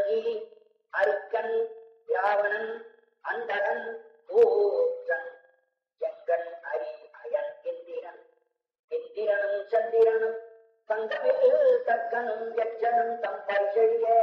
அங்கி அருக்கன் ராவணன் அந்தகன் கூற்றன் செங்கன் அரி அயன் இந்திரன் இந்திரனும் சந்திரனும் தங்கமில் தக்கனும் எச்சனும் தம் பரிசெழியே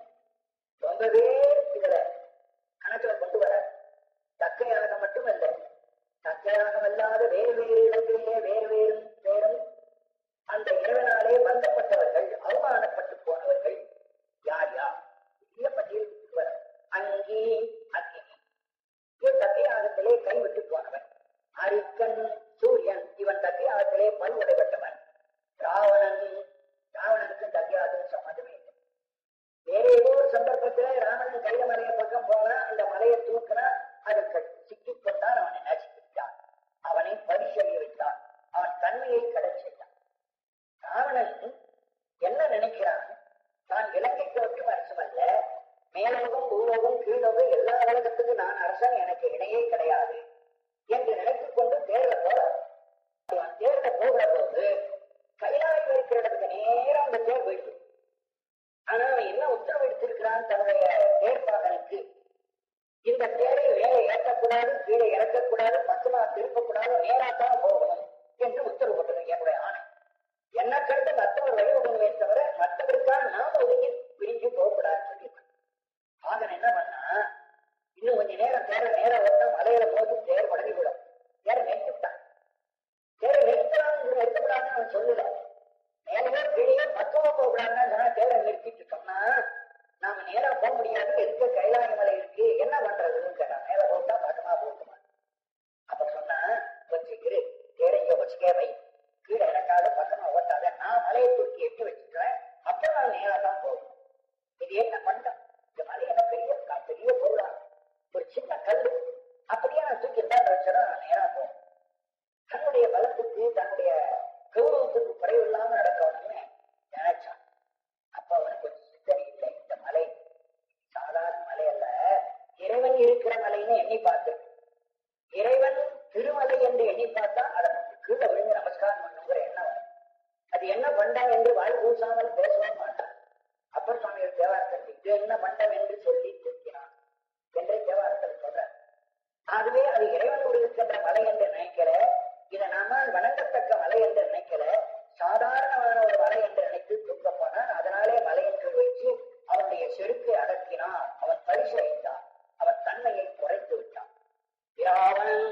ரொம்ப பேர் இதுல கணக்குல கொண்டு வர தக்கையாக மட்டுமல்ல தக்கையாகம் அல்லாத வேறு வேறு இடங்களிலே வேறு வேறு பேரும் அந்த இறைவனாலே பந்தப்பட்டவர்கள் அவமானப்பட்டு போனவர்கள் யார் யார் பெரிய பட்டியல் கொண்டு வர அங்கி அக்கினி இவன் தக்கையாகத்திலே கைவிட்டு போனவன் அரிக்கன் சூரியன் இவன் தக்கையாகத்திலே பல்வடைப்பட்டவன் ராவணன் ராவணனுக்கு தக்கையாகம் சம்மந்தமே இல்லை வேற ஏதோ ஒரு சந்தர்ப்பத்துல ராவணன் கைல மலைய பக்கம் போனா அந்த மலையை தூக்கினா அதுக்கு சிக்கிக் கொண்டான் அவனை நசுக்கி விட்டான் அவனை பரிசெய்ய விட்டான் அவன் தன்மையை கடை செய்தான் ராவணன் என்ன நினைக்கிறான் தான் இலங்கைக்கு மட்டும் அரசமல்ல மேலோகம் பூலோகம் கீழோகம் எல்லா உலகத்துக்கும் நான் அரசன் எனக்கு இணையே கிடையாது என்று நினைத்துக் கொண்டு தேர்ல போறான் அவன் தேர்ல போகிற போது கைலாயம் இருக்கிற இடத்துக்கு நேரம் அந்த தேர் போயிடுது ஆனா அவன் என்ன உத்தரவு எடுத்திருக்கிறான் தன்னுடைய தேர்ப்பாகனுக்கு இந்த தேரை மேலே ஏற்றக்கூடாது கீழே இறக்கக்கூடாது பக்கமா திருப்பக்கூடாது நேராத்தான் போகணும் என்று உத்தரவு போட்டது என்னுடைய ஆணை என்ன கருத்து மற்றவர் வழிவகுமே தவிர மற்றவருக்காக நாம ஒதுங்கி பிரிஞ்சு போகக்கூடாதுன்னு சொல்லியிருக்கான் ஆகன் என்ன பண்ணா இன்னும் கொஞ்ச நேரம் தேர நேரம் ஓட்டா மலையில போது தேர் உடனே விடும் தேர நிறுத்திவிட்டான் தேரை நிறுத்தலாம் நிறுத்தக்கூடாதுன்னு அவன் சொல்லல மேலே கீழே பக்கமா போகக்கூடாதுன்னு சொன்னா தேரை நிறுத்திட்டு சொன்னா நாம நேரா போக முடியாது எதுக்கு கைலாய மலை இருக்கு என்ன பண்றதுன்னு கேட்டான் மேல போட்டா பக்கமா போகுமா அப்ப சொன்னா கொஞ்சம் இரு தேரை இங்க வச்சுக்கே வை கீழே இறக்காத பக்கமா ஓட்டாத நான் மலையை தூக்கி எட்டி வச்சுக்கிறேன் அப்ப நான் நேரா தான் போகணும் இது என்ன பண்ண இந்த மலை என்ன பெரிய க- பெரிய பொருளா ஒரு சின்ன கல் அப்படியே நான் தூக்கி இருந்தா வச்சா நான் நேரா போகும் தன்னுடைய பலத்துக்கு தன்னுடைய கௌரவத்துக்கு குறைவில்லாம நடக்கணும்னு நினைச்சான் அப்ப அவனுக்கு கொஞ்சம் சிந்தனை இல்லை இந்த மலை சாதாரண மலை அல்ல இறைவன் இருக்கிற மலைன்னு எண்ணி பார்த்து இறைவன் திருமலை என்று எண்ணி பார்த்தா அதை கீழே விழுந்து நமஸ்காரம் பண்ணுங்கிற எண்ணம் வரும். அது என்ன பண்டம் என்று வாய் பூசாமல் பேசவே மாட்டான் அப்பர் சுவாமிகள் தேவாரத்தில் இது என்ன பண்டம் என்று சொல்லி தூக்கினான் என்று தேவாரத்தில் சொல்றார் ஆகவே அது இறைவனோடு இருக்கின்ற மலை என்று நினைக்கிற இதை நாம வணங்கத்தக்க மலை என்று நினைக்கிற சாதாரணமான ஒரு மலை என்று நினைத்து தூக்க போனான் அதனாலே மலை என்று வைத்து அவனுடைய செருக்கை அடக்கினான் அவன் பரிசளித்தான் அவன் தன்மையை குறைத்து விட்டான் ராவணன்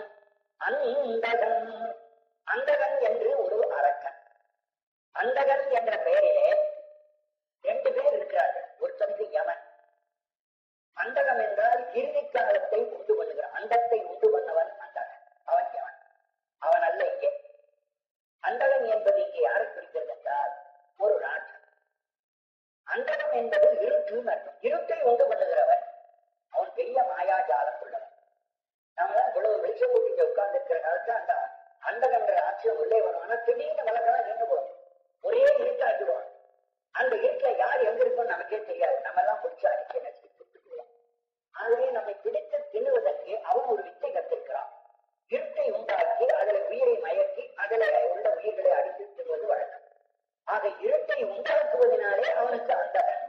அந்தகன் அந்தகன் என்று ஒரு அரக்கன் அந்தகன் என்ற பெயரிலே ரெண்டு பேர் இருக்கிறார்கள் ஒருத்தனுக்கு யமன் அந்தகம் என்றால் இறுதி காலத்தை உண்டு பண்ணுகிறான் அண்டத்தை உண்டு பண்ணவன் அந்தகன் அவன் யமன் அவன் அல்ல இங்கே அந்தகன் என்பது இங்கே யாரை குறிக்கிறது என்றால் ஒரு ராஜன் அந்தகம் என்பது இருட்டுன்னு அர்த்தம் இருட்டை உண்டு பண்ணுகிறவன் அவன் பெரிய மாயாஜாலம் உள்ளவன் நாம இவ்வளவு வெளிச்சம் கூட்டிட்டு உட்கார்ந்து இருக்கிற காலத்துல அந்த அண்டகன்ற ஆட்சியம் உள்ளே வரும் ஆனா திடீர்னு விளக்கெல்லாம் நின்று போடும் ஒரே இருட்டாக்கிடுவான் அந்த இருட்டுல யார் எங்க இருக்கும்னு நமக்கே தெரியாது நம்ம எல்லாம் பிடிச்சா அடிக்க நச்சு சுட்டுக்குவோம் ஆகவே நம்மை பிடித்து தின்னுவதற்கு அவன் ஒரு வித்தை கத்திருக்கிறான் இருட்டை உண்டாக்கி அதுல உயிரை மயக்கி அதுல உள்ள உயிர்களை அடித்து தின்வது வழக்கம் ஆக இருட்டை உண்டாக்குவதனாலே அவனுக்கு அந்தகன்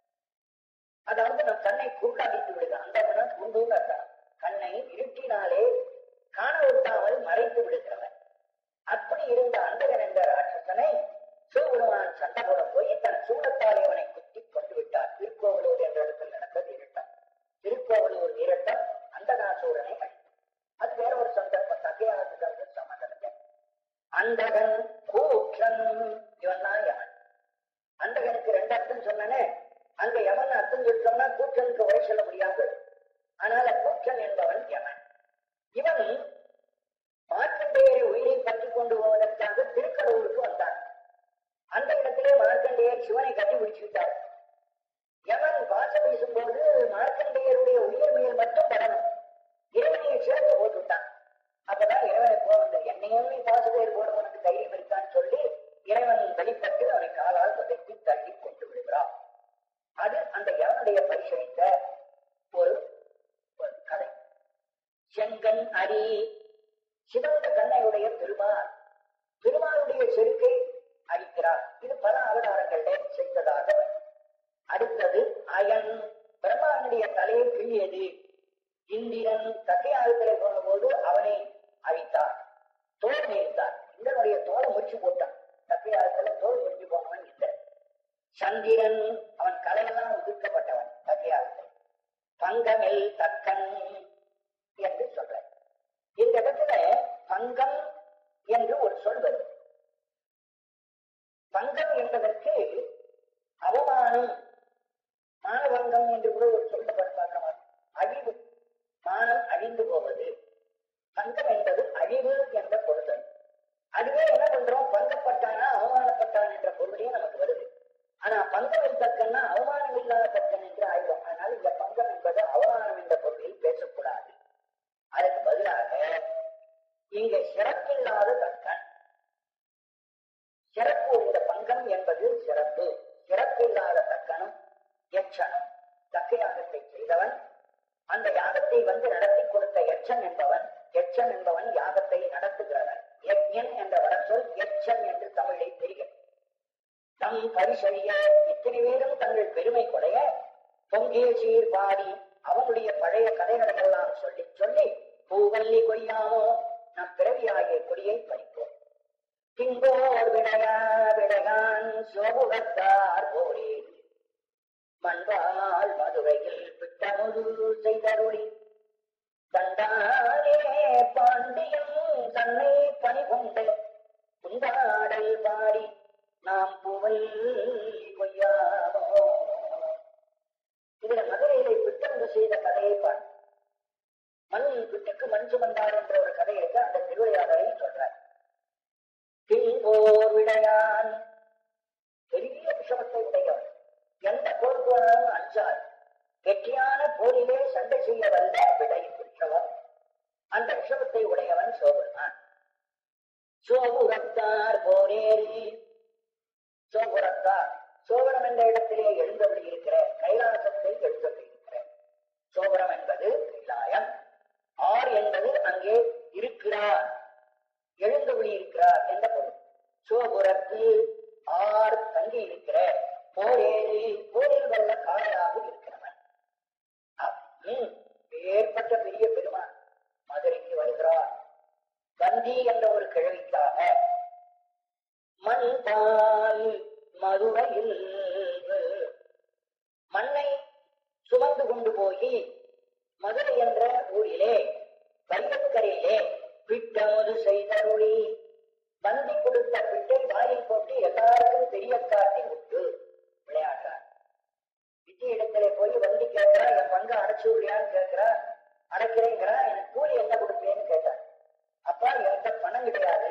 அதாவது நம் கண்ணை குருடாக்கிட்டு விடுது அந்தகன குண்டுன்னு அர்த்தம் கண்ணை இருட்டினாலே காண விட்டாமல் மறைத்து விடுகிறவன் அப்படி இருந்த அந்தகன் என்ற ராட்சசனை சிவபெருமான் சண்டை போட போய் தன் சூழத்தால் இவனை குத்தி கொண்டு விட்டார் திருக்கோவலூர் என்ற இடத்தில் நடந்தது இருட்டம் திருக்கோவலூர் இரட்டம் அந்தகாசூரனை அழித்தது அது வேற ஒரு சந்தர்ப்பம் தகையாளர்களுக்கு சம்மந்தம் இல்லை அந்தகன் கூற்றன் இவன் தான் யமன் அந்தகனுக்கு ரெண்டு அர்த்தம் சொன்னனே அங்க யமன் அர்த்தம் சொல்லிட்டோம்னா கூற்றனுக்கு வரை சொல்ல முடியாது ஆனால் கூற்றன் என்பவன் யமன் இவன் மார்க்கண்டேயரை உயிரை பற்றி கொண்டு போவதற்காக திருக்கடவுளுக்கு வந்தான் அந்த இடத்திலே மார்க்கண்டேயர் சிவனை கட்டி பிடிச்சுட்டார் யமன் பாசம் வீசும்போது மார்க்கண்டேயருடைய உயிர் மேல் மட்டும் படணும் இறைவனையை சேர்த்து போட்டுவிட்டான் அப்பதான் இறைவனை போக வந்தது என்னையும் நீ பாசுபேர் போட உனக்கு தைரியம் இருக்கான்னு சொல்லி இறைவன் வெளிப்பட்டு அவனை காலால் பதைத்து தள்ளி கொண்டு விடுகிறான் அது அந்த யவனுடைய பரிசளித்த ஒரு ஒரு கதை செங்கன் அரி சிவந்த கண்ணையுடைய திருமால் திருமாலுடைய செருக்கை அழிக்கிறார் இது பல அவதாரங்களிலே செய்ததாக அடுத்தது அயன் கிள்ளியது இந்திரன் தக்கையாகத்திலே போன போது அவனை அழித்தார் தோல் நீர்த்தார் இந்திரனுடைய தோலை முடிச்சு போட்டான் தக்கையாகத்துல தோல் முடிச்சு போனவன் இந்திரன் சந்திரன் அவன் கலையெல்லாம் ஒதுக்கப்பட்டவன் தக்கையாகத்தில் பங்கமில் தக்கன் என்று சொல்ற இந்த இடத்துல பங்கம் என்று ஒரு சொல் வருது பங்கம் என்பதற்கு அவமானம் மானபங்கம் என்று கூட ஒரு சொல்ல பார்க்கலாம் அழிவு மானம் அழிந்து போவது பங்கம் என்பது அழிவு என்ற பொருள் அதுவே என்ன பண்றோம் பங்கப்பட்டானா அவமானப்பட்டான் என்ற பொருளே நமக்கு வருது ஆனா பங்கம் தக்கன்னா அவமானம் இல்லாத தக்கன் என்று ஆயிடும் அதனால இந்த பங்கம் என்பது அவமானம் என்ற பொருளில் பேசக்கூடாது அதுக்கு பதிலாக இங்க சிறப்பில்லாத தக்கன் சிறப்பு இந்த பங்கம் என்பது சிறப்பு சிறப்பில்லாத தக்கனும் யட்சனும் தக்க யாகத்தை செய்தவன் அந்த யாகத்தை வந்து நடத்தி கொடுத்த யட்சன் என்பவன் யட்சன் என்பவன் யாகத்தை நடத்துகிறவன் யஜ்யன் என்ற வடச்சொல் யட்சன் என்று தமிழில் தெரியும் தம் பரிசெய்ய இத்தனை பேரும் தங்கள் பெருமை கொடைய பொங்கிய சீர் பாடி அவனுடைய பழைய கதைகளை எல்லாம் சொல்லி சொல்லி பூவல்லி கொய்யாமோ நம் பிறவியாகிய கொடியை பறிப்போம் திங்கோர் விடையா விடையான் சோபுகத்தார் போரேன் மண்பால் மதுரையில் பிட்டமுது செய்தருளி கண்டாலே பாண்டியன் தன்னை பணி கொண்டு குந்தாடல் பாடி நாம் புவல் கொய்யாமோ இதுல மதுரையிலே பிட்டமுது செய்த கதையை பாடு மண் பிட்டுக்கு மண் சுமந்தார் என்ற ஒரு கதையை அந்த திருவிளையாடலை சொல்றார் திங்கோர் விடையான் பெரிய விஷமத்தை உடையவர் எந்த போர் போனாலும் அஞ்சார் வெற்றியான போரிலே சண்டை செய்ய வல்ல விடை பெற்றவர் அந்த விஷமத்தை உடையவன் சோபுரான் சோபுரத்தார் போரேறி சோபுரத்தார் சோபுரம் என்ற இடத்திலே எழுந்தபடி இருக்கிற கைலாசத்தை எழுந்தபடி இருக்கிற சோபுரம் என்பது கைலாயம் ஆர் என்பது அங்கே இருக்கிறார் எழுந்தபடி இருக்கிறார் என்ற பொருள் சோபுரத்து ஆர் தங்கி இருக்கிற போரேறி போரில் வல்ல காலையாக இருக்கிறவன் ஏற்பட்ட பெரிய பெருமான் மதுரைக்கு வருகிறார் கந்தி என்ற ஒரு கிழவிக்காக மண் பால் மதுரையில் மண்ணை சுமந்து கொண்டு போய் மதுரை என்ற ஊரிலே வைகக்கரையிலே பிட்டமுது செய்தருளி வந்தி கொடுத்த பிட்டை வாயில் போட்டு எல்லாருக்கும் தெரிய காட்டி விட்டு விளையாடுறார் விஜி இடத்துல போய் வண்டி கேட்கிறா என் பங்கு அடைச்சு விடுறியான்னு கேட்கிறா அடைக்கிறேங்கிறா எனக்கு கூலி என்ன கொடுப்பேன்னு கேட்டான் அப்பா என்கிட்ட பணம் கிடையாது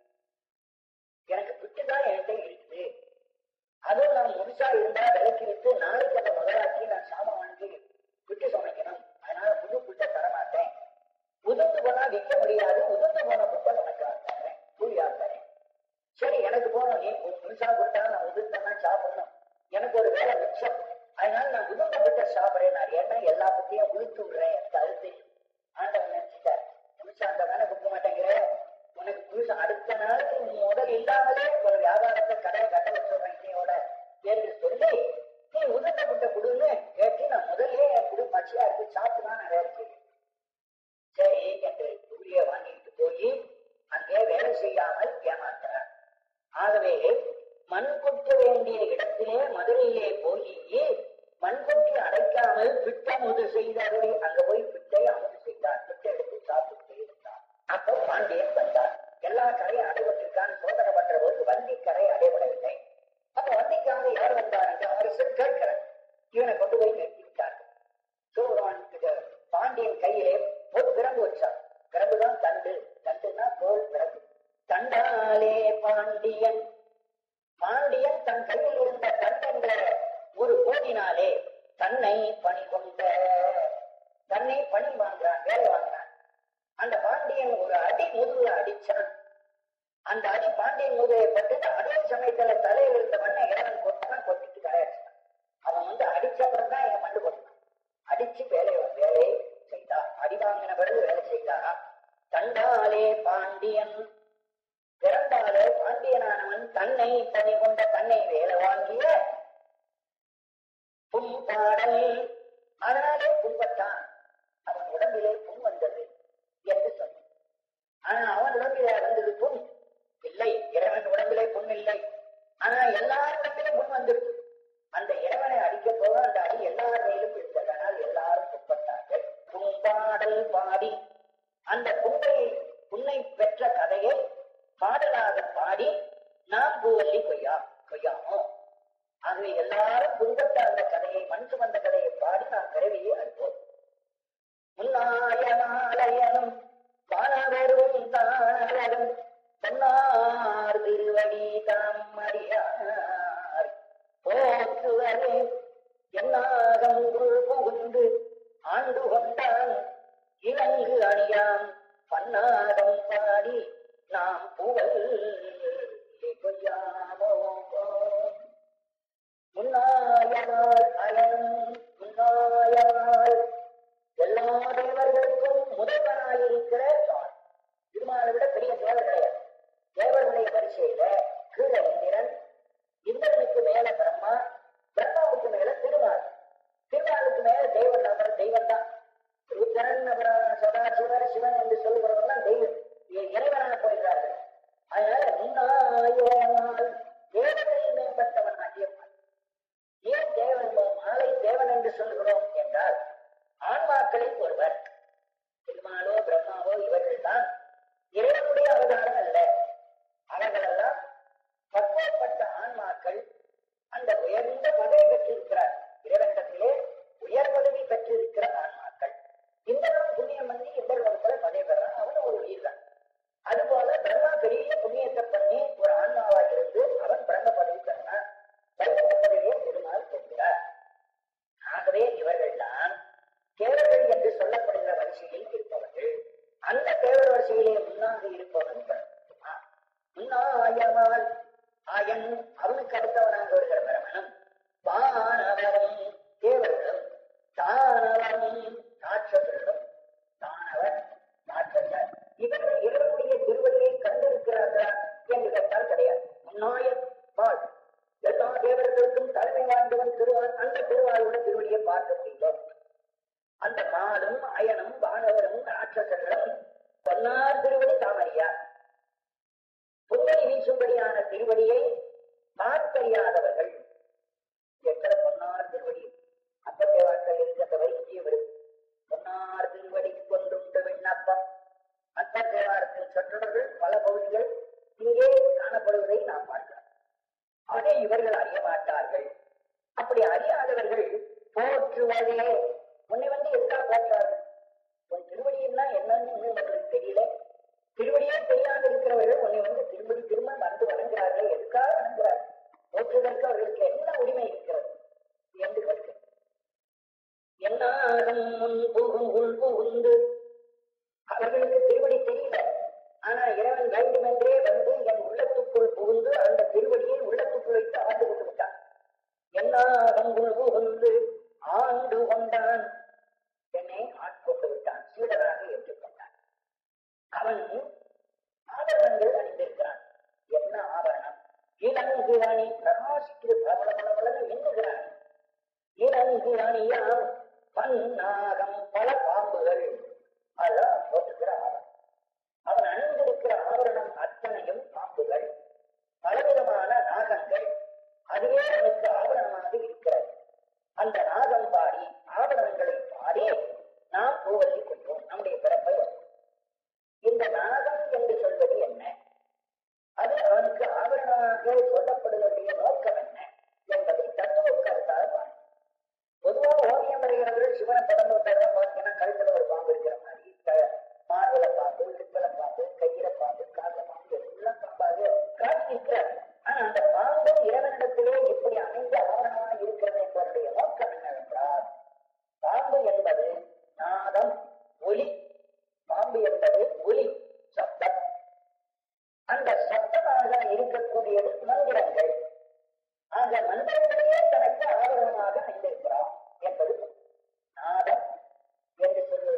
எனக்கு பிட்டு தான் என்கிட்ட இருக்குது அதுவும் நான் முழுசா இருந்தா விலைக்கு விட்டு நாளைக்கு அந்த முதலாக்கி நான் சாமான் வாங்கி பிட்டு சமைக்கணும் அதனால புது பிட்டை தரமாட்டேன் உதிர்ந்து போனா விற்க முடியாது உதிர்ந்து போன புட்டை உனக்கு தரேன் கூலியா தரேன் சரி எனக்கு போகணும் நீ முழுசா கொடுத்தா நான் உதிர்த்தா சாப்பிடணும் எனக்கு ஒரு வேலை மிச்சம் அதனால நான் உதிர்ந்த புட்டை சாப்பிடுறேன் நான் ஏன்னா எல்லா புட்டையும் உளுத்து விடுறேன் எனக்கு அது தெரியும் ஆண்டவன் நினைச்சிட்டார் முழுசா அந்த வேலை கொடுக்க மாட்டேங்கிற உனக்கு புதுசா அடுத்த நாள் முதல் இல்லாமலே ஒரு வியாபாரத்தை கடை கட்ட வச்சுடுறேன் நீயோட என்று சொல்லி நீ உதிர்ந்த புட்டை கொடுன்னு கேட்டு நான் முதல்ல என் குடு பச்சையா இருக்கு சாப்பிட்டு தான் நான் வேலை செய்வேன் சரி என்று கூலிய வாங்கிட்டு போய் அங்கே வேலை செய்யாமல் ஏமாற்றார் ஆகவே மண் கொட்ட வேண்டிய இடத்திலே மதுரையிலே போய் மண் கொட்டி அடைக்காமல் பிட்டமுது செய்தாரே அங்க போய் பிட்டை அமுது செய்தார் பிட்டை எடுத்து சாப்பிட்டு இருந்தார் அப்போ பாண்டியன் வந்தார் எல்லா கரையும் அடைபட்டிருக்கான்னு சோதனை பண்ற போது வண்டி கரை அடைபடவில்லை அப்ப வண்டிக்காக யார் வந்தார் என்று அரசர் கேட்கிறார் இவனை கொண்டு போய் நிறுத்தி விட்டார்கள் சோழவான் பாண்டியன் கையிலே ஒரு பிரம்பு வச்சார் பிரம்புதான் தண்டு தண்டுனா தோல் பிரம்பு தண்டாலே பாண்டியன் பாண்டியன் தன் கையில் இருந்த தன் என்ற ஒரு போதினாலே தன்னை பணி கொண்ட தன்னை பணி வாங்குறான் வேலை வாங்குறான் அந்த பாண்டியன் ஒரு அடி முதுகுல அடிச்சான் அந்த அடி பாண்டியன் முதுகை பட்டு அதே சமயத்துல தலையில் இருந்த மண்ணை இறைவன் கொட்டான் கொட்டிட்டு கரையாச்சான் அவன் வந்து அடிச்சப்பறம் தான் என் மண்டு கொட்டான் அடிச்சு வேலை வேலை செய்தான் அடி வாங்கின பிறகு வேலை செய்தானா தண்டாலே பாண்டியன் பிறந்தாலே பாண்டியனானவன் தன்னை பணி கொண்ட தன்னை வேலை வாங்கிய பும்பாடல் அதனாலே புண்பட்டான் அவன் உடம்பிலே புண் வந்தது என்று சொன்னான் ஆனா அவன் உடம்பிலே வந்தது புண் இல்லை இறைவன் உடம்பிலே புண் இல்லை ஆனா எல்லார் உடம்பிலும் புண் வந்துருக்கு அந்த இறைவனை அடிக்க போக அந்த அடி எல்லார் மேலும் விழுந்ததனால் எல்லாரும் புண்பட்டார்கள் புண்பாடல் பாடி அந்த புண்ணையை புண்ணை பெற்ற கதையை பாடலாக பாடி நாம் பூவல்லி கொய்யா கொய்யாமோ ஆகவே எல்லாரும் புண்பட்ட அந்த கதையை மண் சுமந்த கதையை பாடி நாம் பிறவியை அறுப்போம் முன்னாயனாலயனும் வானவரும் தானவரும் பொன்னார் திருவடி தாம் அறியார் போற்றுவரே என்னாகம் புகுந்து ஆண்டு கொண்டான் இலங்கு அணியாம் பன்னாகம் பாடி நாம் புகழ் கொய்யாமோ முன்னாயனார் அயன் முன்னாயனார் எல்லா தேவர்களுக்கும் முதல்வனாயிருக்கிற தான் திருமாலை விட பெரிய தேவர் கிடையாது தேவர்களுடைய வரிசையில கீழ இந்திரன் இந்திரனுக்கு மேல பிரம்மா பிரம்மாவுக்கு மேல திருமால் திருமாலுக்கு மேல தெய்வம் அப்புறம் தெய்வம் தான் ருத்ரன் அப்புறம் சதாசிவர் சிவன் என்று சொல்லுகிறவர்கள் தெய்வம் இ- இறைவனாக போகிறார்கள் அதனால முன்னாயனால் தேவர்களில் மேம்பட்டவன் அதிகமாக ஏன் தேவன் மாலை தேவன் என்று சொல்கிறோம் என்றால் ஆன்மாக்களில் ஒருவர் திருமாலோ பிரம்மாவோ இவர்கள் தான் இறைவனுடைய அவதாரம் அல்ல அவர்களெல்லாம் பக்குவப்பட்ட ஆன்மாக்கள் அந்த உயர்ந்த பதவி பெற்றிருக்கிறார் இறைவனிடத்திலே உயர் பதவி பெற்றிருக்கிற ஆன்மாக்கள் இந்தரும் புண்ணியம் பண்ணி இவ்வளவு பதவி பெறான் அவன் ஒரு உயிர் தான் அதுபோல பிரம்மா பெரிய புண்ணியத்தை பண்ணி ஒரு ஆன்மாவாக இருந்து அவன் பிரம்ம பதவி பெறான் பிரம்ம பதவியை திருமால் பெறுகிறார் ஆகவே இவர்கள் தான் தேவர்கள் என்று சொல்லப்படுகிற வரிசையில் இருப்பவர்கள் அந்த தேவர் வரிசையிலே முன்னாக இருப்பவன் பிரம்மா. முன்னாயமால் ஆயன் அவனுக்கு அடுத்தவனாக வருகிற பிரமணம் வானவரும் தேவர்களும் தானவரும் ராட்சசர்களும் தானவர் ராட்சசர் இவர்கள் இவருடைய திருவடியை கண்டிருக்கிறார்களா என்று கேட்டால் கிடையாது முன்னாயன் வாழ் எல்லா தேவர்களுக்கும் தலைமை வாய்ந்தவன் திருவாள் அந்த திருவாளோட திருவடியை பார்க்க முடியும் அந்த மாலும் அயனும் வானவரும் ராட்சசர்களும் பொன்னார் திருவடி தாமரியார் புன்னை வீசும்படியான திருவடியை பார்த்தறியாதவர்கள் எத்தனை பொன்னார் திருவடி அப்பத்தை வார்த்தை இருக்கின்ற வைத்தியம் இருக்கு பொன்னார் திருவடி கொண்டுண்டு விண்ணப்பம் அந்த தேவாரத்தில் சொற்றவர்கள் பல பகுதிகள் இங்கே காணப்படுவதை நாம் பார்க்கிறோம் அதை இவர்கள் அறிய மாட்டார்கள் அப்படி அறியாதவர்கள் போற்றுவதே உன்னை வந்து எதுக்காக போற்றார்கள் உன் திருவடின்னா என்னன்னு இன்னும் உங்களுக்கு தெரியல திருவடியே தெரியாத இருக்கிறவர்கள் உன்னை வந்து திரும்படி திரும்ப வந்து வணங்குகிறார்களே எதுக்காக வணங்குகிறார்கள் போற்றுவதற்கு அவர்களுக்கு என்ன உரிமை இருக்கிறது என்று கேட்கிறேன் என்னாகும் முன் புகும் உள் புகுந்து அவர்களுக்கு திருவடி தெரியல ஆனா இறைவன் வேண்டுமென்றே வந்து என் உள்ளத்துக்குள் புகுந்து அந்த திருவடியை உள்ளத்துக்குள் வைத்து ஆண்டு கொண்டு விட்டான் என்னாகும் உள் புகுந்து ஆண்டு கொண்டான் என்னை ஆட்கொண்டு விட்டான் சீடராக ஏற்றுக்கொண்டான் அவன் ஆபரணங்கள் அணிந்திருக்கிறான் என்ன ஆபரணம் இளங்கு அணி பிரகாசிக்கிறது பல பல பலன்னு எண்ணுகிறான் இளங்கு அணியாம் பன்னாகம் பல பாம்புகள் அதான் போட்டுக்கிற ஆபரணம் அவன் அணிந்திருக்கிற ஆபரணம் அத்தனையும் பாம்புகள் பலவிதமான நாகங்கள் அதுவே அவனுக்கு ஆபரணமாக இருக்கிறது அந்த நாகம் பாடி ஆபரணங்களை பாடி நாம் பூவல்லி கொள்வோம் நம்முடைய பிறப்பை வரும். இந்த நாகம் என்று சொல்வது என்ன அது அவனுக்கு ஆபரணமாக சொல்லப்படுவதுடைய நோக்கம் என்ன என்பதை தத்துவ கருத்தாக பார்க்கணும் பொதுவாக ஓவியம் வரைகிறவர்கள் சிவனை படம் விட்டதெல்லாம் பார்த்தீங்கன்னா கழுத்துல ஒரு பாம்பு இருக்கிற மாதிரி க- மார்புல பாம்பு லிப்பல பாம்பு கையில பாம்பு கால பாம்பு எல்லாம் பாம்பாக காட்சி இருக்கிறார் ஆனா அந்த பாம்பு இறைவனிடத்திலே இப்படி அமைந்த ஆவணமாக இருக்கிறது என்பதனுடைய நோக்கம் என்னவென்றால் பாம்பு என்பது நாதம் ஒலி பாம்பு என்பது ஒலி சப்தம் அந்த சப்தமாக இருக்கக்கூடியது மந்திரங்கள் ஆக மந்திரங்களையே தனக்கு ஆவரணமாக அணிந்திருக்கிறான் என்பது நாதம் என்று சொல்வது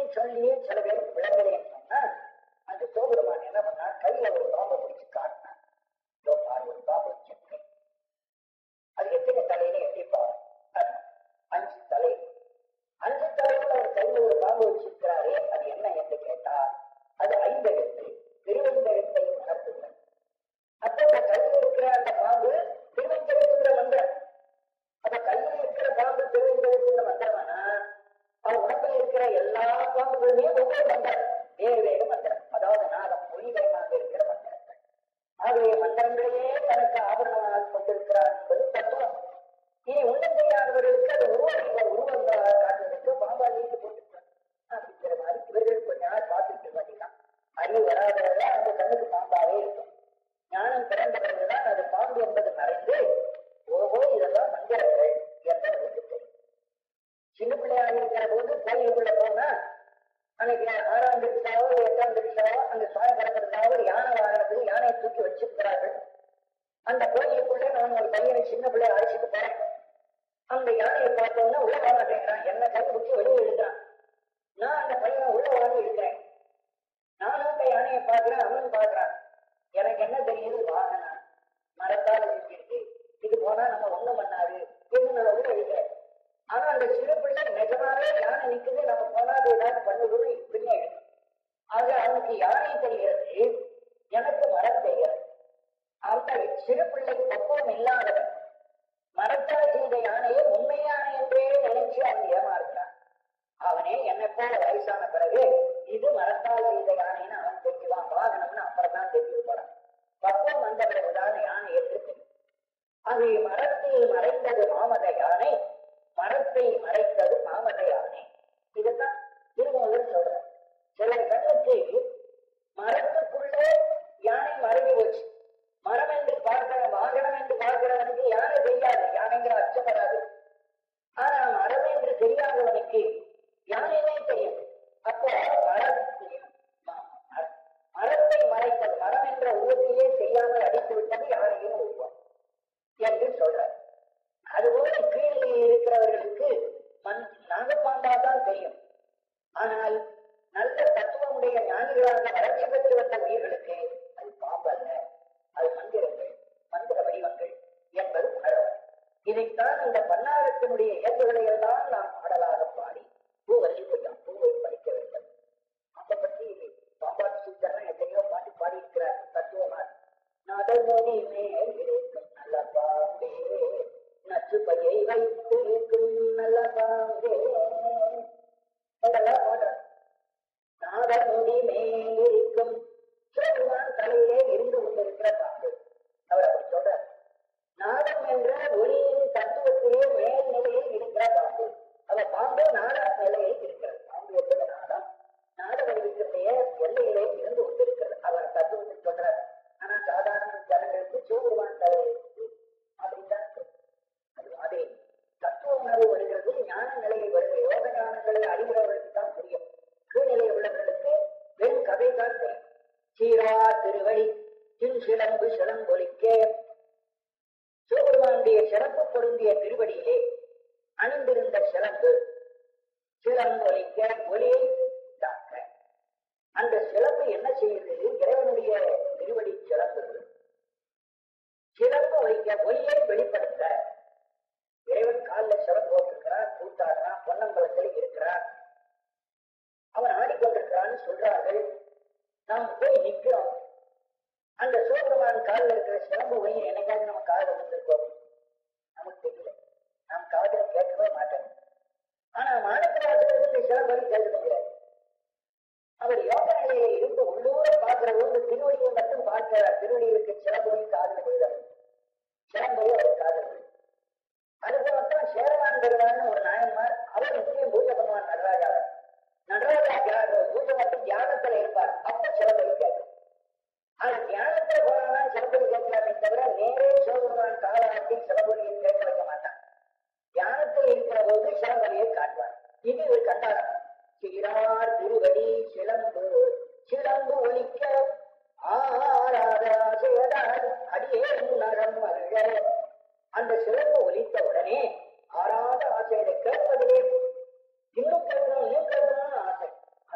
சொல்லியே சில பேர் விளங்கலைன்னு சொன்னா அந்த சோபெருமான் என்ன பண்ணா கையில ஒரு பாம்பை பிடிச்சு காட்டினான் இதோ பாரு ஒரு பாம்பு வச்சிருக்கேன் அது எத்தனை தலையில எப்படி பாரு அஞ்சு தலை அஞ்சு தலையில அவர் கையில ஒரு பாம்பு வச்சிருக்கிறாரே அது என்ன என்று கேட்டா அது ஐந்தெழுத்து திருவெந்தெழுத்தை உணர்த்துங்கள் அப்ப அந்த கையில் இருக்கிற அந்த பாம்பு திருவெந்தெழுத்துங்கிற மந்திரம் அப்ப கையில் இருக்கிற பாம்பு திருவெந்தெழுத்துங்கிற மந்திரமானா அவன் உடம்பில் இருக்கிற எல்லா பாம்புகளுமே ஒவ்வொரு மந்திரம் வேறு வேறு மந்திரம் அதாவது நாதம் மொழிகரமாக இருக்கிற மந்திரங்கள் ஆகவே மந்திரங்களையே தனக்கு ஆபரணமாக கொண்டிருக்கிறார் என்பது தத்துவம் இனி ஒன்றும் தெரியாதவர்களுக்கு அது உருவம் உருவம் காட்டுவதற்கு பாம்பா நீட்டு போட்டுருக்காங்க அப்படிங்கிற மாதிரி இவர்கள் கொஞ்ச நாள் பார்த்துட்டு பார்த்தீங்கன்னா அறிவு வராதவங்க அந்த கண்ணுக்கு பாம்பாவே இருக்கும் ஞானம் பிறந்த பிறகுதான் அது பாம்பு என்பது மறைந்து ஓஹோ இதெல்லாம் மந்திரங்கள் என்பதற்கு தெரியும் சின்ன பிள்ளையாக இருக்கிற போது கோயிலுக்குள்ள போனா அன்னைக்கு ஆறாம் திருச்சாவோ எட்டாம் திருச்சாவோ அந்த சுவாமி கிடக்கிறதுக்காக ஒரு யானை வாகனத்துக்கு யானையை தூக்கி வச்சிருக்கிறார்கள் அந்த கோயிலுக்குள்ள நான் ஒரு பையனை சின்ன பிள்ளைய அழைச்சிட்டு போறேன் அந்த யானையை பார்த்தோம்னா உள்ள வர மாட்டேங்கிறான் என்ன கை பிடிச்சி வெளியே எழுதுறான் நான் அந்த பையனை உள்ள வந்து இருக்கிறேன் நானும் அந்த யானையை பார்க்கிறேன் அவனும் பார்க்கிறான் எனக்கு என்ன தெரியுது வாகனம் மரத்தால் செஞ்சிருக்கு இது போனா நம்ம ஒண்ணும் பண்ணாது என்று நான் உள்ள எழுதுறேன் ஆனா அந்த சிறு பிள்ளை நிஜமாவே யானை நிக்குது நம்ம போனாது ஏதாவது பண்ணுவது பின்னே எழுதும் ஆக அவனுக்கு யானை தெரிகிறது எனக்கு மரம் தெரிகிறது அந்த சிறு பிள்ளை பக்குவம் இல்லாதவன் மரத்தால் செய்த யானையை உண்மை யானை என்றே நினைச்சு அவன் ஏமாறுகிறான் அவனே என்னை போல வயசான பிறகு இது மரத்தால் செய்த யானைன்னு அவன் தெரிஞ்சுவான் வாகனம்னு அப்புறம் தான் தெரிஞ்சு போறான் பக்குவம் வந்த பிறகுதான் யானை என்று தெரியும் அது மரத்தில் மறைந்தது மாமத யானை மரத்தை மறைத்தது மாமத யானை இதுதான் திருமூலர் சொல்ற சில கண்ணுக்கு மரத்துக்குள்ளே யானை மறைஞ்சு போச்சு மரம் என்று பார்க்கிற வாகனம் என்று பார்க்கிறவனுக்கு யானை தெரியாது யானைங்கிற அச்சம் வராது ஆனா மரம் என்று தெரியாதவனுக்கு யானையே தெரியும் அப்போ மரத்தை மரத்தை மறைத்தது மரம் என்ற உருவத்தையே செய்யாமல் அடித்து விட்டது யானையும் உருவம் என்று சொல்றார் அதுபோல கீழே இருக்கிறவர்களுக்கு மண் நாகப்பாம்பா தான் தெரியும் ஆனால் நல்ல தத்துவமுடைய ஞானிகளாக வளர்ச்சி பெற்று வந்த உயிர்களுக்கு அது பாம்பு அல்ல அது மந்திரங்கள் மந்திர வடிவங்கள் என்பது உணர்வு இதைத்தான் இந்த பன்னாரத்தினுடைய இயல்புகளை எல்லாம் நாம் பாடலாக பாடி பூவல்லி கொஞ்சம் பூவை படிக்க வேண்டும் அதை பற்றி பாம்பாட்டி சித்தரன் எத்தனையோ பாட்டு பாடியிருக்கிறார் தத்துவமாக நதமொழி மேல் இருக்கும் நல்ல பாம்பே நச்சு பையை வைத்து இருக்கும் நல்ல பாம்பே இதெல்லாம் பாடுறார் நாதமுடி மேல் இருக்கும் சிவபெருமான் தலையிலே இருந்து கொண்டிருக்கிற பாம்பு அவர் அப்படி சொல்றார் நாதம் என்ற ஒளியின் தத்துவத்திலே மேல் நிலையில் இருக்கிற பாம்பு அவர் பாம்பு நாட நிலையில் இருக்கிறது பாம்பு என்பது நாதம் நாட வடிவத்தினுடைய எல்லையிலே இருந்து கொண்டிருக்கிறது அவர் தத்துவத்தை சொல்றார் ஆனா சாதாரண ஜனங்களுக்கு சிவபெருமான் தலையில் இருக்கு அப்படின்னு தான் சொல்றார். அது அதே தத்துவ உணர்வு வருகிறது ஞான நிலையில் வருகிற யோக ஞானங்களை அறிகிறவர்களுக்கு தான் புரியும் கீழ்நிலை உள்ளவர்களுக்கு வெறும் கதை தான் தெரியும் சீரா திருவடி தின் சிலம்பு சிலம்பொலிக்க சிவபெருமானுடைய சிறப்பு பொருந்திய திருவடியிலே அணிந்திருந்த சிலம்பு சிலம்பொலிக்க ஒலியை தாக்க அந்த சிலம்பு என்ன செய்யுது இறைவனுடைய திருவடி சிலம்பு சிலம்பு வைக்க ஒலியை வெளிப்படுத்த இறைவன் காலில் சிறப்பு போட்டிருக்கிறான் கூத்தாடுறான் பொன்னம்பலத்தில் இருக்கிறான் அவன் ஆடிக்கொண்டிருக்கிறான்னு சொல்றார்கள் நாம் போய் நிற்கிறோம் அந்த சிவபெருமான் காலில் இருக்கிற சிலம்பு ஒலி என்னைக்காவது நம்ம காதில் வந்திருக்கோம் நமக்கு தெரியல நாம் காதில் கேட்கவே மாட்டோம் ஆனா மாணிக்கராஜருக்கு இந்த சிலம்பு ஒலி கேட்க முடியாது அவர் யோக நிலையில இருந்து உள்ளூர பார்க்கிற போது திருவடியை மட்டும் பார்க்கிறார் திருவடிகளுக்கு சிலம்பொலி காதில் விழுதல் சிலம்பொலி அவர் காதில் விழுது அதுபோலத்தான் சேரவான் பெருமான் ஒரு நாயன்மார் அவர் நிச்சயம் பூஜை பண்ணுவார் நடராஜாவை நடராஜா பூஜை மட்டும் தியானத்துல இருப்பார் அப்ப சிலம்பொலி கேட்கும் ஆனா தியானத்துல போனாதான் சிலம்பொலி கேட்கலாமே தவிர நேரே சிவபெருமான் காலாட்டி சிலம்பொலியை கேட்க வைக்க மாட்டான் தியானத்தில் இருக்கிற போது சிலம்பொலியை காட்டுவார் இது ஒரு கண்டாரம் சீரார் திருவடி சிலம்பு சிலம்பு ஒலிக்க ஆராத ஆசையதால் அடியே நரம் அருக அந்த சிலம்பு ஒலித்த உடனே ஆறாத ஆசையை கேட்பதிலே இன்னும் கேட்கணும் இன்னும் கேட்கணும்னு ஆசை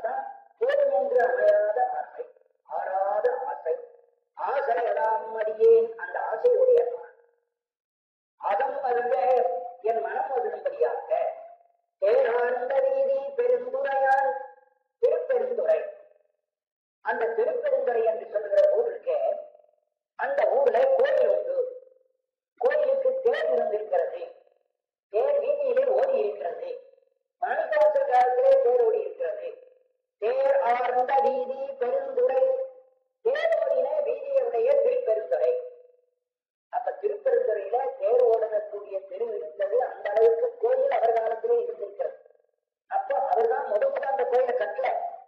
அந்த திருப்பெருந்துறை என்று சொல்கிற ஊர் இருக்கே அந்த ஊர்ல கோயில் உண்டு கோயிலுக்கு தேர் இருந்திருக்கிறது தேர் வீதியிலே ஓடி இருக்கிறது மாணிக்கவாசல் காலத்திலே தேர் ஓடி இருக்கிறது தேர் ஆர்ந்த வீதி பெருந்துறை தேர் ஓடின வீதியுடைய திருப்பெருந்துறை அப்ப திருப்பெருந்துறையில தேர் ஓடக்கூடிய தெரு இருந்தது அந்த அளவுக்கு கோயில் அவர் காலத்திலே இருந்திருக்கிறது அப்போ அவர்தான் முத முத அந்த கோயிலை கட்டல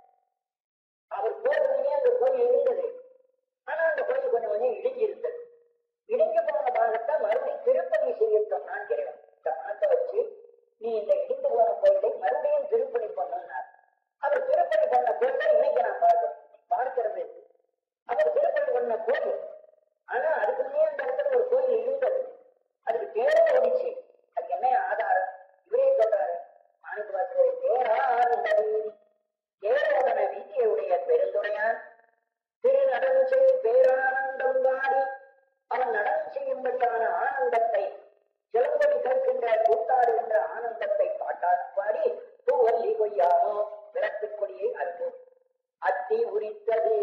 அவர் போகிறதுலயே அந்த கோயில் இருந்தது ஆனா அந்த கோயில் கொஞ்சம் கொஞ்சம் இடிஞ்சு இருந்தது இடிஞ்சு போன பாகத்தை மறுபடியும் திருப்பணி செய்ய சொன்னான் இறைவன் இந்த பணத்தை வச்சு நீ இந்த இடிந்து போன கோயிலை மறுபடியும் திருப்பணி பண்ணார் அவர் திருப்பணி பண்ண கோயிலை இன்னைக்கு நான் பார்க்கிறேன் பார்க்கிறது அவர் திருப்பணி பண்ண கோயில் ஆனா அதுக்கு முன்னே அந்த இடத்துல ஒரு கோயில் இருந்தது அதுக்கு தேர ஓடிச்சு அதுக்கு என்ன ஆதாரம் இவரே சொல்றாரு மாணிக்க வாசகர் தேராண்டது தேரோடன வீதியுடைய பெருந்துணையான் திரு நடனம் செய் பேரானந்தம் வாடி அவன் நடனம் செய்யும்படியான ஆனந்தத்தை சிலம்பொலி கேட்கின்ற கூத்தாடுகின்ற ஆனந்தத்தை பாட்டால் பாடி பூவல்லி கொய்யாமோ விளக்குக் கொடியை அறுத்து அத்தி உரித்தது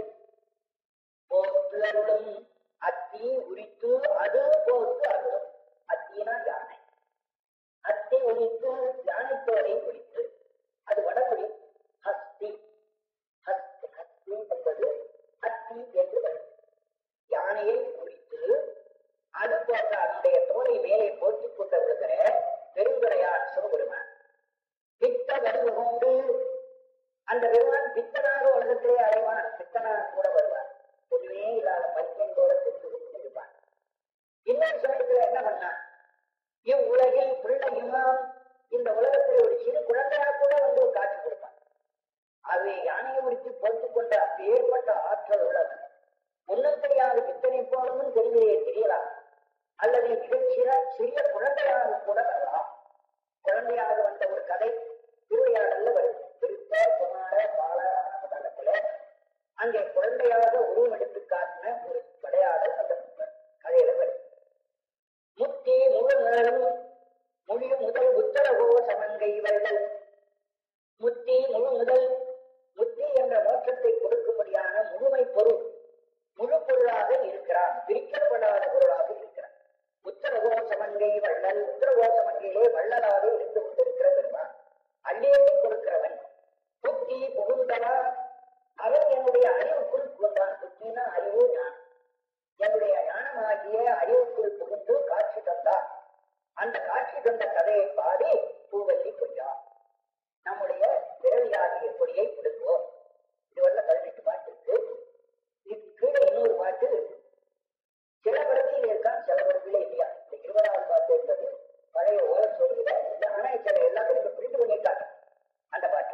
போத்து அருளும் அத்தி உரித்து அது போத்து அருளும் அத்தினா யானை அத்தி உரித்து யானைத்தோரை உரித்து அது வடமொழி ஹஸ்தி ஹஸ்தி ஹஸ்தி என்பது அத்தி என்று வரும் யானையை உரித்து அது போன்ற அதனுடைய தோலை மேலே போட்டுக் கொண்டு விடுகிற பெருந்துரையார் சிவபெருமான் பித்த வடிவு கொண்டு அந்த பெருமான் பித்தனாக உலகத்திலே அடைவான் பித்தனாக கூட வருவான் பொதுவே இல்லாத பைத்தியங்களோட சென்று கொண்டு இருப்பான் இன்னொரு சமயத்துல என்ன பண்ணான் இவ்வுலகில் பிள்ளையுமாம் இந்த உலகத்தில் ஒரு சிறு குழந்தையாக கூட வந்து ஒரு காட்சி கொடுப்பான் ஆகவே யானையை முடித்து போட்டுக் கொண்ட அப்பேற்பட்ட ஆற்றல் உள்ளவன் முன்னும் தெரியாத பித்தனை போலவும் தெரிவிலே தெரியலாம் அல்லது மிகச்சிற சிறிய குழந்தையாக கூட வரலாம் குழந்தையாக வந்த ஒரு கதை திருவையாடல்ல வருது திருத்த குமார பால ராமதளத்துல அங்கே குழந்தையாக உருவம் எடுத்து காட்டின ஒரு விளையாடல் அந்த கதையில வருது முத்தி முழு நிழலும் மொழி முதல் உத்தரகோ சமங்கை வள்ளல் முத்தி முழு முதல் முத்தி என்ற மோட்சத்தை கொடுக்கும்படியான முழுமை பொருள் முழு பொருளாக இருக்கிறான் பிரிக்கப்படாத பொருளாக இருக்கிறான் உத்தரகோ சமங்கை வள்ளல் உத்தரகோ சமங்கையிலே வள்ளலாக இருந்து கொண்டிருக்கிற பெருமான் அள்ளியை கொடுக்கிறவன் புத்தி புகுந்தவா அவன் என்னுடைய அறிவுக்குள் புகுந்தான் புத்தினா அறிவு ஞானம் என்னுடைய ஞானமாகிய அறிவுக்குள் புகுந்து காட்சி தந்தான் அந்த காட்சி தந்த கதையை பாடி பூவல்லி கொய்யா நம்முடைய பிறவியாகிய கொடியை கொடுப்போம் இதுவரை பதினெட்டு பாட்டு இருக்கு இது கீழே இன்னொரு பாட்டு சில படத்தில் இருக்கான் சில படத்தில் இல்லையா இந்த இருபதாவது பாட்டு என்பது பழைய ஓர சொல்லுகிற இந்த ஆனா சில எல்லாத்தையும் இப்ப புரிந்து பண்ணிட்டாங்க அந்த பாட்டு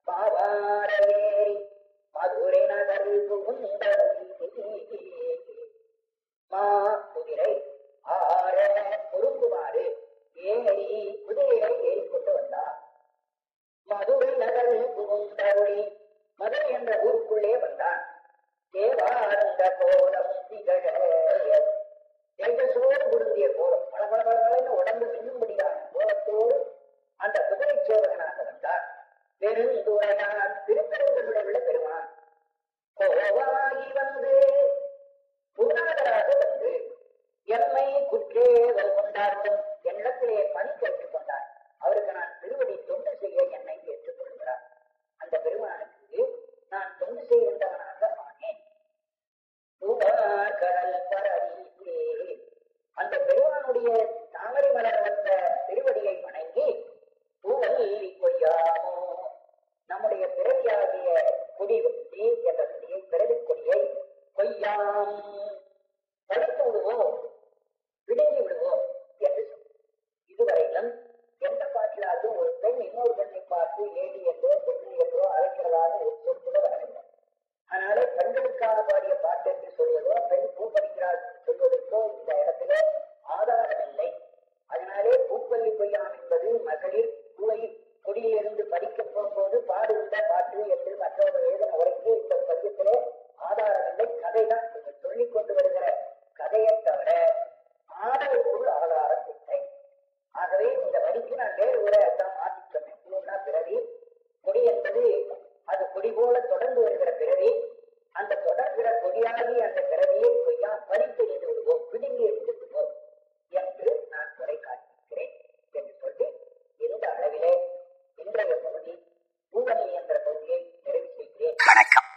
பாவாரேரி மதுரை நகர் புகுந்த மா குதிரை ஆர பொருந்துமாறு ஏறி குதிரையை ஏறிக்கொண்டு வந்தார் மதுரை நகர் புகுந்தருளி மதுரை என்ற ஊருக்குள்ளே வந்தான் தேவானந்த கோலம் திகழ தேஜசோடு பொருந்திய கோலம் பல பல பல உடம்பு மின்னும்படியான கோலத்தோடு அந்த குதிரை சேவகனாக வந்தார் பெருந்துரையான் திருப்பதி